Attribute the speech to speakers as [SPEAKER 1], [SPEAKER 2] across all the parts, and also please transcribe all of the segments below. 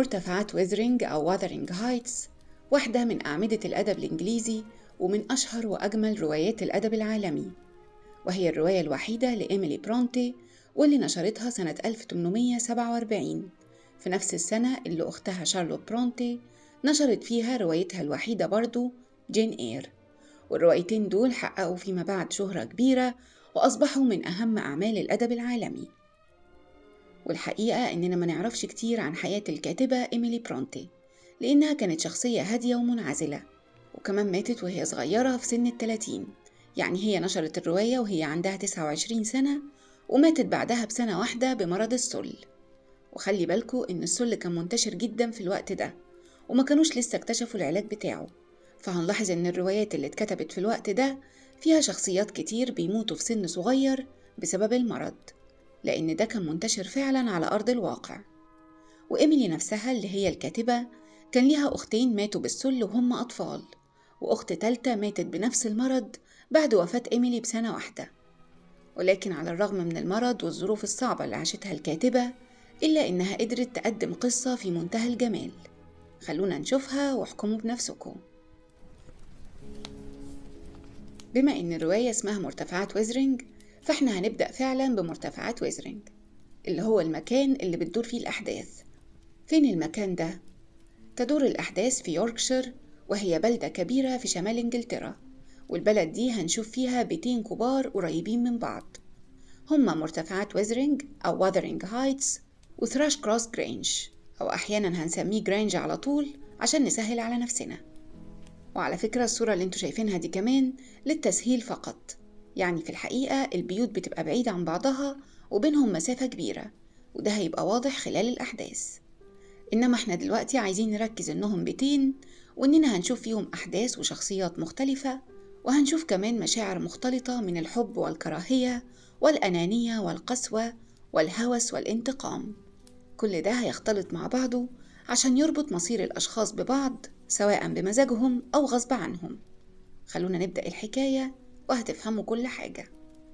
[SPEAKER 1] مرتفعات ويزرينج أو واذرينج هايتس واحدة من أعمدة الأدب الإنجليزي ومن أشهر وأجمل روايات الأدب العالمي وهي الرواية الوحيدة لإيميلي برونتي واللي نشرتها سنة 1847 في نفس السنة اللي أختها شارلوت برونتي نشرت فيها روايتها الوحيدة برضو جين إير والروايتين دول حققوا فيما بعد شهرة كبيرة وأصبحوا من أهم أعمال الأدب العالمي والحقيقة إننا ما نعرفش كتير عن حياة الكاتبة إيميلي برونتي لأنها كانت شخصية هادية ومنعزلة وكمان ماتت وهي صغيرة في سن التلاتين يعني هي نشرت الرواية وهي عندها 29 سنة وماتت بعدها بسنة واحدة بمرض السل وخلي بالكوا إن السل كان منتشر جدا في الوقت ده وما كانوش لسه اكتشفوا العلاج بتاعه فهنلاحظ إن الروايات اللي اتكتبت في الوقت ده فيها شخصيات كتير بيموتوا في سن صغير بسبب المرض لأن ده كان منتشر فعلا على أرض الواقع وإيميلي نفسها اللي هي الكاتبة كان ليها أختين ماتوا بالسل وهم أطفال وأخت تالتة ماتت بنفس المرض بعد وفاة إيميلي بسنة واحدة ولكن على الرغم من المرض والظروف الصعبة اللي عاشتها الكاتبة إلا إنها قدرت تقدم قصة في منتهى الجمال خلونا نشوفها واحكموا بنفسكم بما إن الرواية اسمها مرتفعات ويزرينج فإحنا هنبدأ فعلا بمرتفعات ويزرينج اللي هو المكان اللي بتدور فيه الأحداث فين المكان ده؟ تدور الأحداث في يوركشير وهي بلدة كبيرة في شمال إنجلترا والبلد دي هنشوف فيها بيتين كبار قريبين من بعض هما مرتفعات ويزرينج أو واذرينج هايتس وثراش كروس جرينج أو أحيانا هنسميه جرينج على طول عشان نسهل على نفسنا وعلى فكرة الصورة اللي انتوا شايفينها دي كمان للتسهيل فقط يعني في الحقيقة البيوت بتبقى بعيدة عن بعضها وبينهم مسافة كبيرة وده هيبقى واضح خلال الأحداث إنما إحنا دلوقتي عايزين نركز إنهم بيتين وإننا هنشوف فيهم أحداث وشخصيات مختلفة وهنشوف كمان مشاعر مختلطة من الحب والكراهية والأنانية والقسوة والهوس والانتقام كل ده هيختلط مع بعضه عشان يربط مصير الأشخاص ببعض سواء بمزاجهم أو غصب عنهم خلونا نبدأ الحكاية وهتفهموا كل حاجة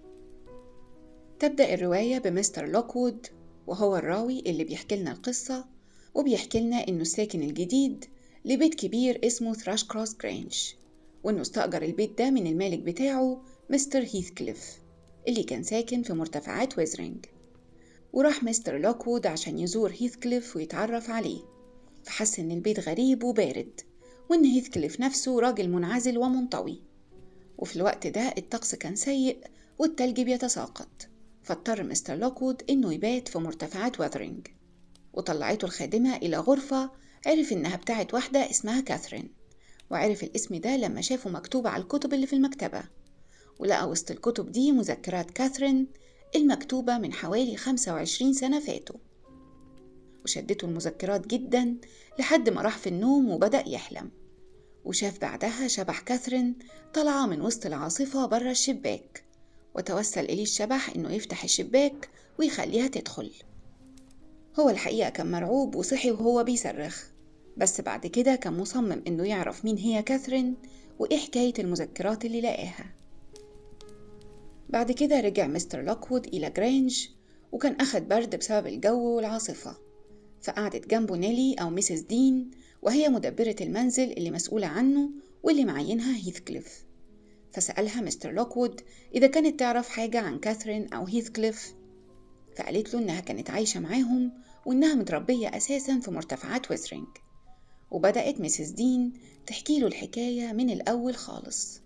[SPEAKER 1] تبدأ الرواية بمستر لوكوود وهو الراوي اللي بيحكي لنا القصة وبيحكي لنا إنه الساكن الجديد لبيت كبير اسمه ثراش كروس جرينج وإنه استأجر البيت ده من المالك بتاعه مستر هيثكليف اللي كان ساكن في مرتفعات ويزرينج وراح مستر لوكوود عشان يزور هيثكليف ويتعرف عليه فحس إن البيت غريب وبارد وإن هيثكليف نفسه راجل منعزل ومنطوي وفي الوقت ده الطقس كان سيء والتلج بيتساقط فاضطر مستر لوكوود إنه يبات في مرتفعات وذرينج وطلعته الخادمة إلى غرفة عرف إنها بتاعت واحدة اسمها كاثرين وعرف الاسم ده لما شافه مكتوب على الكتب اللي في المكتبة ولقى وسط الكتب دي مذكرات كاثرين المكتوبة من حوالي 25 سنة فاتوا وشدته المذكرات جدا لحد ما راح في النوم وبدأ يحلم وشاف بعدها شبح كاثرين طالعة من وسط العاصفة برا الشباك وتوسل إليه الشبح إنه يفتح الشباك ويخليها تدخل هو الحقيقة كان مرعوب وصحي وهو بيصرخ بس بعد كده كان مصمم إنه يعرف مين هي كاثرين وإيه حكاية المذكرات اللي لقاها بعد كده رجع مستر لوكوود إلى جرينج وكان أخد برد بسبب الجو والعاصفة فقعدت جنبه نيلي أو ميسيس دين وهي مدبرة المنزل اللي مسؤولة عنه واللي معينها هيثكليف فسألها مستر لوكوود إذا كانت تعرف حاجة عن كاثرين أو هيثكليف فقالت له إنها كانت عايشة معاهم وإنها متربية أساسا في مرتفعات ويزرينج وبدأت ميسيس دين تحكي له الحكاية من الأول خالص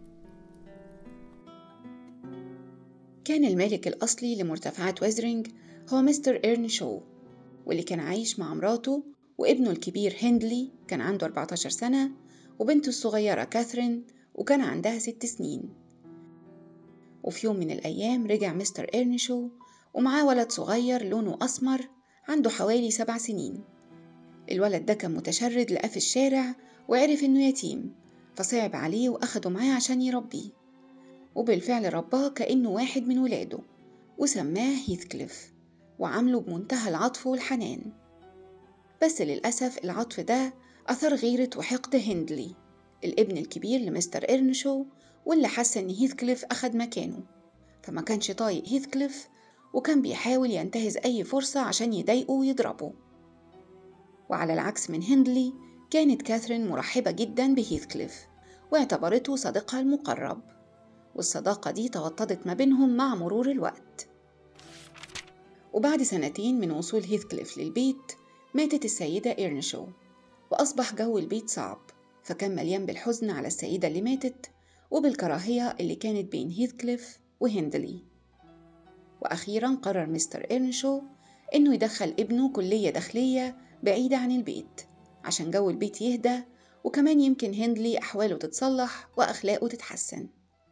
[SPEAKER 1] كان المالك الأصلي لمرتفعات ويزرينج هو مستر إيرن شو واللي كان عايش مع مراته وابنه الكبير هندلي كان عنده 14 سنة وبنته الصغيرة كاثرين وكان عندها ست سنين وفي يوم من الأيام رجع مستر إيرنشو ومعاه ولد صغير لونه أسمر عنده حوالي سبع سنين الولد ده كان متشرد لقاه في الشارع وعرف إنه يتيم فصعب عليه وأخده معاه عشان يربيه وبالفعل رباه كأنه واحد من ولاده وسماه هيثكليف وعامله بمنتهى العطف والحنان بس للأسف العطف ده أثر غيرة وحقد هندلي الابن الكبير لمستر إرنشو واللي حس إن هيثكليف أخد مكانه فما كانش طايق هيثكليف وكان بيحاول ينتهز أي فرصة عشان يضايقه ويضربه وعلى العكس من هندلي كانت كاثرين مرحبة جدا بهيثكليف واعتبرته صديقها المقرب والصداقة دي توطدت ما بينهم مع مرور الوقت وبعد سنتين من وصول هيثكليف للبيت ماتت السيدة إيرنشو وأصبح جو البيت صعب فكان مليان بالحزن على السيدة اللي ماتت وبالكراهية اللي كانت بين هيثكليف وهندلي وأخيرا قرر مستر إيرنشو إنه يدخل ابنه كلية داخلية بعيدة عن البيت عشان جو البيت يهدى وكمان يمكن هندلي أحواله تتصلح وأخلاقه تتحسن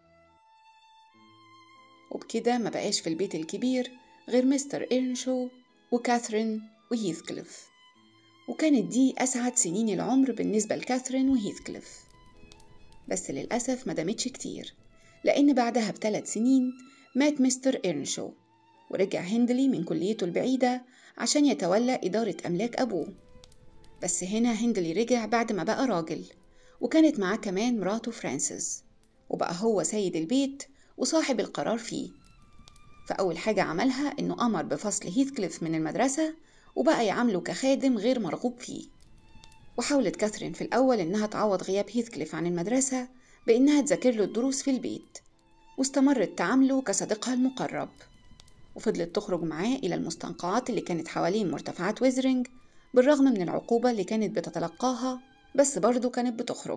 [SPEAKER 1] وبكده ما بقاش في البيت الكبير غير مستر إيرنشو وكاثرين وهيثكليف وكانت دي أسعد سنين العمر بالنسبة لكاثرين وهيثكليف بس للأسف ما دامتش كتير لأن بعدها بثلاث سنين مات مستر إيرنشو ورجع هندلي من كليته البعيدة عشان يتولى إدارة أملاك أبوه بس هنا هندلي رجع بعد ما بقى راجل وكانت معاه كمان مراته فرانسيس وبقى هو سيد البيت وصاحب القرار فيه فأول حاجة عملها إنه أمر بفصل هيثكليف من المدرسة وبقى يعامله كخادم غير مرغوب فيه وحاولت كاثرين في الأول إنها تعوض غياب هيثكليف عن المدرسة بإنها تذاكر له الدروس في البيت واستمرت تعامله كصديقها المقرب وفضلت تخرج معاه إلى المستنقعات اللي كانت حوالين مرتفعات ويزرينج بالرغم من العقوبة اللي كانت بتتلقاها بس برضه كانت بتخرج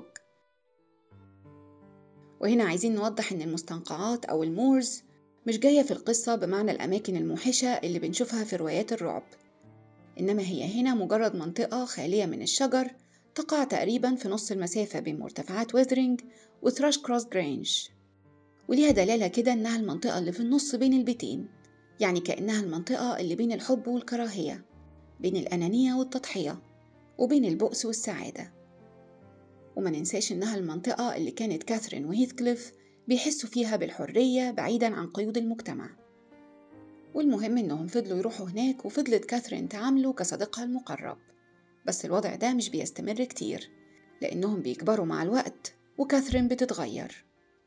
[SPEAKER 1] وهنا عايزين نوضح إن المستنقعات أو المورز مش جاية في القصة بمعنى الأماكن الموحشة اللي بنشوفها في روايات الرعب إنما هي هنا مجرد منطقة خالية من الشجر تقع تقريبا في نص المسافة بين مرتفعات ويذرينج وثراش كروس جرينج وليها دلالة كده إنها المنطقة اللي في النص بين البيتين يعني كأنها المنطقة اللي بين الحب والكراهية بين الأنانية والتضحية وبين البؤس والسعادة وما ننساش إنها المنطقة اللي كانت كاثرين وهيثكليف بيحسوا فيها بالحرية بعيدا عن قيود المجتمع والمهم إنهم فضلوا يروحوا هناك وفضلت كاثرين تعامله كصديقها المقرب بس الوضع ده مش بيستمر كتير لأنهم بيكبروا مع الوقت وكاثرين بتتغير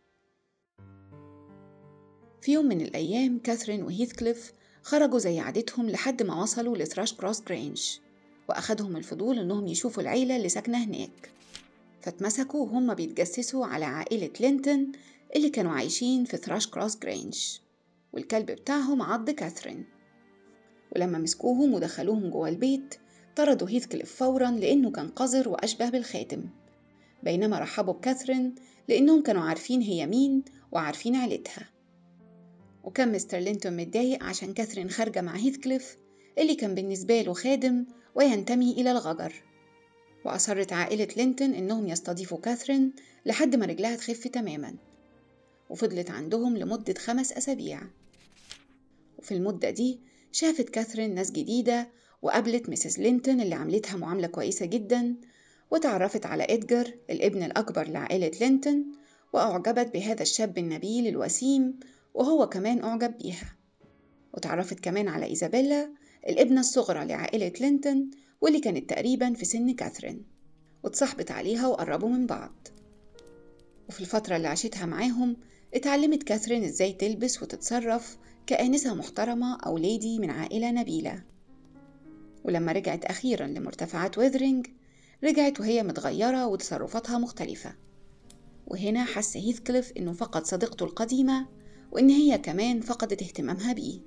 [SPEAKER 1] في يوم من الأيام كاثرين وهيثكليف خرجوا زي عادتهم لحد ما وصلوا لثراش كروس جرينج وأخدهم الفضول إنهم يشوفوا العيلة اللي ساكنة هناك فاتمسكوا وهم بيتجسسوا على عائلة لينتون اللي كانوا عايشين في ثراش كروس جرينج والكلب بتاعهم عض كاثرين ولما مسكوهم ودخلوهم جوه البيت طردوا هيثكليف فورا لأنه كان قذر وأشبه بالخاتم بينما رحبوا بكاثرين لأنهم كانوا عارفين هي مين وعارفين عيلتها وكان مستر لينتون متضايق عشان كاثرين خارجة مع هيثكليف اللي كان بالنسبة له خادم وينتمي إلى الغجر وأصرت عائلة لينتون إنهم يستضيفوا كاثرين لحد ما رجلها تخف تماما وفضلت عندهم لمدة خمس أسابيع وفي المدة دي شافت كاثرين ناس جديدة وقابلت ميسيس لينتون اللي عملتها معاملة كويسة جدا وتعرفت على إدجار الابن الأكبر لعائلة لينتون وأعجبت بهذا الشاب النبيل الوسيم وهو كمان أعجب بيها وتعرفت كمان على إيزابيلا الابنة الصغرى لعائلة لينتون واللي كانت تقريبا في سن كاثرين واتصاحبت عليها وقربوا من بعض وفي الفترة اللي عاشتها معاهم اتعلمت كاثرين ازاي تلبس وتتصرف كآنسة محترمة أو ليدي من عائلة نبيلة ولما رجعت أخيرا لمرتفعات ويذرينج رجعت وهي متغيرة وتصرفاتها مختلفة وهنا حس هيثكليف إنه فقد صديقته القديمة وإن هي كمان فقدت اهتمامها بيه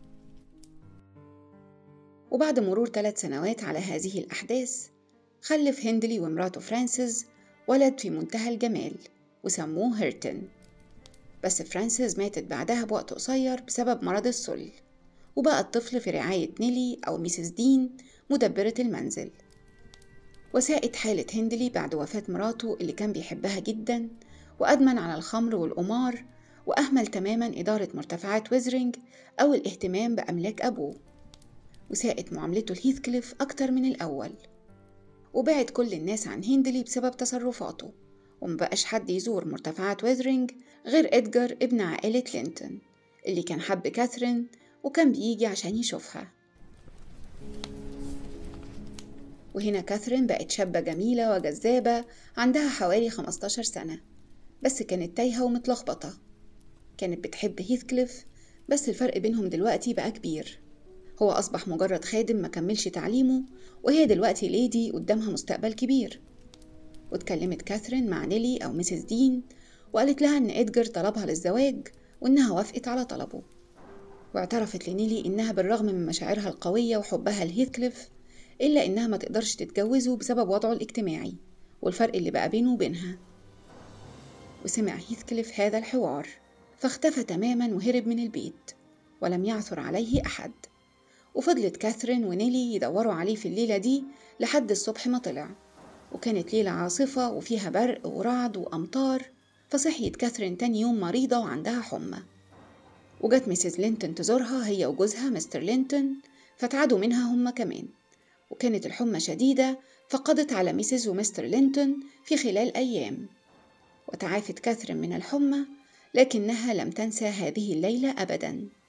[SPEAKER 1] وبعد مرور ثلاث سنوات على هذه الأحداث خلف هندلي ومراته فرانسيس ولد في منتهى الجمال وسموه هيرتن بس فرانسيس ماتت بعدها بوقت قصير بسبب مرض السل وبقى الطفل في رعاية نيلي أو ميسيس دين مدبرة المنزل وساءت حالة هندلي بعد وفاة مراته اللي كان بيحبها جدا وأدمن على الخمر والقمار وأهمل تماما إدارة مرتفعات ويزرينج أو الاهتمام بأملاك أبوه وساءت معاملته لهيثكليف أكتر من الأول وبعد كل الناس عن هندلي بسبب تصرفاته ومبقاش حد يزور مرتفعات ويزرينج غير إدجار ابن عائلة لينتون اللي كان حب كاثرين وكان بيجي عشان يشوفها وهنا كاثرين بقت شابة جميلة وجذابة عندها حوالي 15 سنة بس كانت تايهة ومتلخبطة كانت بتحب هيثكليف بس الفرق بينهم دلوقتي بقى كبير هو أصبح مجرد خادم ما كملش تعليمه وهي دلوقتي ليدي قدامها مستقبل كبير واتكلمت كاثرين مع نيلي أو ميسيس دين وقالت لها إن إدجر طلبها للزواج وإنها وافقت على طلبه واعترفت لنيلي إنها بالرغم من مشاعرها القوية وحبها لهيثكليف إلا إنها ما تقدرش تتجوزه بسبب وضعه الاجتماعي والفرق اللي بقى بينه وبينها وسمع هيثكليف هذا الحوار فاختفى تماما وهرب من البيت ولم يعثر عليه أحد وفضلت كاثرين ونيلي يدوروا عليه في الليلة دي لحد الصبح ما طلع وكانت ليلة عاصفة وفيها برق ورعد وأمطار فصحيت كاثرين تاني يوم مريضة وعندها حمى وجت ميسيس لينتون تزورها هي وجوزها مستر لينتون فتعدوا منها هما كمان وكانت الحمى شديدة فقضت على ميسيس ومستر لينتون في خلال أيام وتعافت كاثرين من الحمى لكنها لم تنسى هذه الليلة أبدا